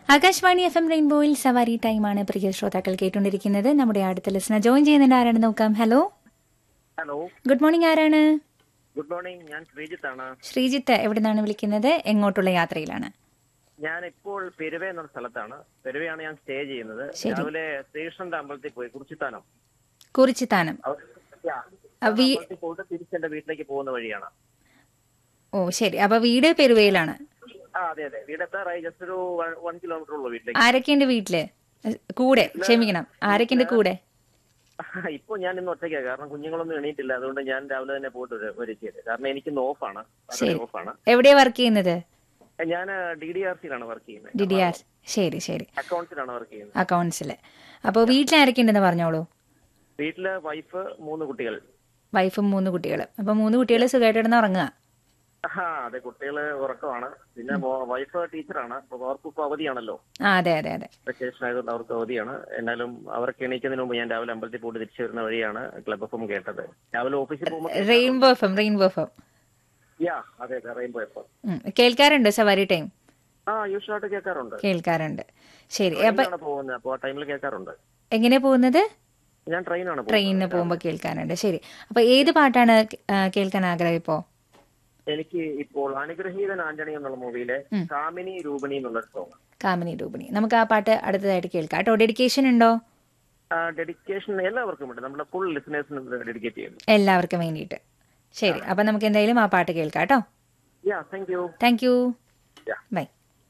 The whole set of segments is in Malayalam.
ആകാശവാണി എഫ് എം റെയിൻബോയിൽ സവാരി ടൈമാണ് പ്രിയ ശ്രോതാക്കൾ കേട്ടുകൊണ്ടിരിക്കുന്നത് നമ്മുടെ അടുത്ത ലിസണർ ജോയിൻ ചെയ്യുന്നുണ്ട് ആരാണ് നോക്കാം ഹലോ ഹലോ ഗുഡ് മോർണിംഗ് ആരാണ് ഗുഡ് മോർണിംഗ് ഞാൻ ശ്രീജിത്താണ് ശ്രീജിത്ത് എവിടെ നിന്നാണ് വിളിക്കുന്നത് എങ്ങോട്ടുള്ള യാത്രയിലാണ് ഞാൻ ഇപ്പോൾ പെരുവ എന്ന സ്ഥലത്താണ് പെരുവയാണ് ഞാൻ സ്റ്റേ ചെയ്യുന്നത് ശരി. രാവിലെ ശ്രീകൃഷ്ണന്റെ അമ്പലത്തിൽ പോയി കുറിച്ചിത്താനം കുറിച്ചിത്താനം അവ- Yeah. ആ, വീ- അമ്പലത്തിൽ പോയിട്ട് തിരിച്ച് എന്റെ വീട്ടിലേക്ക് പോകുന്ന വഴിയാണ് ഓ ശരി അപ്പൊ വീട് പെരുവയിലാണ് ആ അതെ അതെ വീടെത്താറായി ജസ്റ്റ് ഒരു വൺ കിലോമീറ്റർ ഉള്ളൂ വീട്ടിലേക്ക് ആരൊക്കെയുണ്ട് വീട്ടില് കൂടെ ക്ഷമിക്കണം ആരൊക്കെയുണ്ട് കൂടെ ഇപ്പൊ ഞാൻ ഇന്ന് ഒറ്റയ്ക്കാണ് കാരണം കുഞ്ഞുങ്ങളൊന്നും എണീറ്റില്ല അതുകൊണ്ട് ഞാൻ രാവിലെ തന്നെ പോയിട്ട് വരും- വരും ചെയ്ത് കാരണം എനിക്ക് ഇന്ന് ഓഫാണ് ശരി. ഓഫാണ് എവിടെയാ വർക്ക് ചെയ്യുന്നത് ഞാൻ ഡി ഡി ആർ സിയിലാണ് വർക്ക് ഡി ചെയ്യുന്നത് ഡി ആർ ശരി ശരി അക്കൗണ്ട്സിലാണ് വർക്ക് ചെയ്യുന്നത് അക്കൗണ്ട്സില് അപ്പോൾ വീട്ടിൽ ആരൊക്കെയുണ്ടെന്ന് പറഞ്ഞോളൂ വീട്ടില് വൈഫ് മൂന്ന് കുട്ടികൾ വൈഫും മൂന്ന് കുട്ടികൾ അപ്പൊ മൂന്ന് കുട്ടികൾ സുഖമായിട്ട് കിടന്ന് ഉറങ്ങുക ആ അതെ കുട്ടികള് ഉറക്കമാണ് പിന്നെ മോ- വൈഫ് ടീച്ചറാണ് അപ്പൊ അവർക്ക് ഇപ്പൊ അവധിയാണല്ലോ ആ അതെ അതെ അതെ വെക്കേഷൻ ആയതുകൊണ്ട് അവർക്ക് അവധിയാണ് എന്നാലും അവർക്ക് എണീക്കുന്നതിന് മുമ്പ് ഞാൻ രാവിലെ അമ്പലത്തിൽ പോയിട്ട് തിരിച്ചു വരുന്ന വഴിയാണ് ക്ലബ് എഫും കേട്ടത് രാവിലെ ഓഫീസിൽ പോകുമ്പോൾ rainbow F M rainbow F M yeah അതെ അതെ റെയിൻബോ എഫ് കേൾക്കാറുണ്ടോ സവാരി ടൈം ആ യൂഷ്വൽ ആയിട്ട് കേൾക്കാറുണ്ട് കേൾക്കാറുണ്ട് ശരി അപ്പൊ ട്രെയിനിലാണ് പോകുന്നത് അപ്പോൾ ആ ടൈമിൽ കേൾക്കാറുണ്ട് എങ്ങനെയാ പോകുന്നത് ഞാൻ ട്രെയിനാണ് പോകുന്നത് ട്രെയിനിന് പോകുമ്പോൾ കേൾക്കാനുണ്ട് ശരി അപ്പൊ ഏത് പാട്ടാണ് ആ, കേൾക്കാൻ ആഗ്രഹം ഇപ്പോ എനിക്ക് ഇപ്പോൾ അനുഗ്രഹീതൻ ആന്റണി എന്നുള്ള മൂവിയിലെ കാമിനി രൂപിണി എന്നുള്ള സോങ് കാമിനി രൂപിണി നമുക്ക് ആ പാട്ട് അടുത്തതായിട്ട് കേൾക്കാം കേട്ടോ ഡെഡിക്കേഷൻ ഉണ്ടോ ഡെഡിക്കേഷൻ എല്ലാവർക്കും ഉണ്ട് നമ്മുടെ ഫുൾ ലിസണേഴ്സിന് ഡെഡിക്കേറ്റ് ചെയ്യുന്നു എല്ലാവർക്കും വേണ്ടിയിട്ട് ശരി അപ്പൊ നമുക്ക് എന്തായാലും ആ പാട്ട് കേൾക്കാം കേട്ടോ yeah thank you thank you Yeah. Bye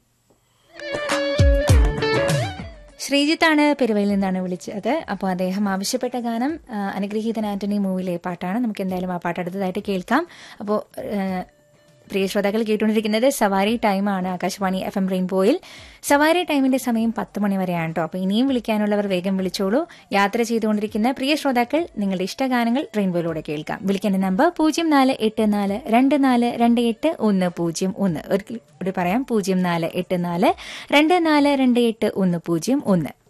ശ്രീജിത്താണ് പെരുവയിൽ നിന്നാണ് വിളിച്ചത് അപ്പോൾ അദ്ദേഹം ആവശ്യപ്പെട്ട ഗാനം ആ, അനുഗ്രഹീതൻ ആന്റണി മൂവിയിലെ പാട്ടാണ് നമുക്ക് എന്തായാലും ആ പാട്ട് അടുത്തതായിട്ട് കേൾക്കാം അപ്പോൾ പ്രിയ ശ്രോതാക്കൾ കേട്ടുകൊണ്ടിരിക്കുന്നത് സവാരി ടൈമാണ് ആകാശവാണി എഫ് എം റെയിൻബോയിൽ സവാരി ടൈമിന്റെ സമയം പത്ത് മണി വരെയാണ് കേട്ടോ അപ്പോൾ ഇനിയും വിളിക്കാനുള്ളവർ വേഗം വിളിച്ചോളൂ യാത്ര ചെയ്തുകൊണ്ടിരിക്കുന്ന പ്രിയ ശ്രോതാക്കൾ നിങ്ങളുടെ ഇഷ്ടഗാനങ്ങൾ റെയിൻബോയിലൂടെ കേൾക്കാം വിളിക്കേണ്ട നമ്പർ പൂജ്യം നാല് എട്ട് നാല് രണ്ട് നാല് രണ്ട് എട്ട് ഒന്ന് പൂജ്യം ഒന്ന് ഒരിക്കൽ കൂടി പറയാം പൂജ്യം നാല് എട്ട് നാല് രണ്ട് നാല് രണ്ട് എട്ട് ഒന്ന് പൂജ്യം ഒന്ന്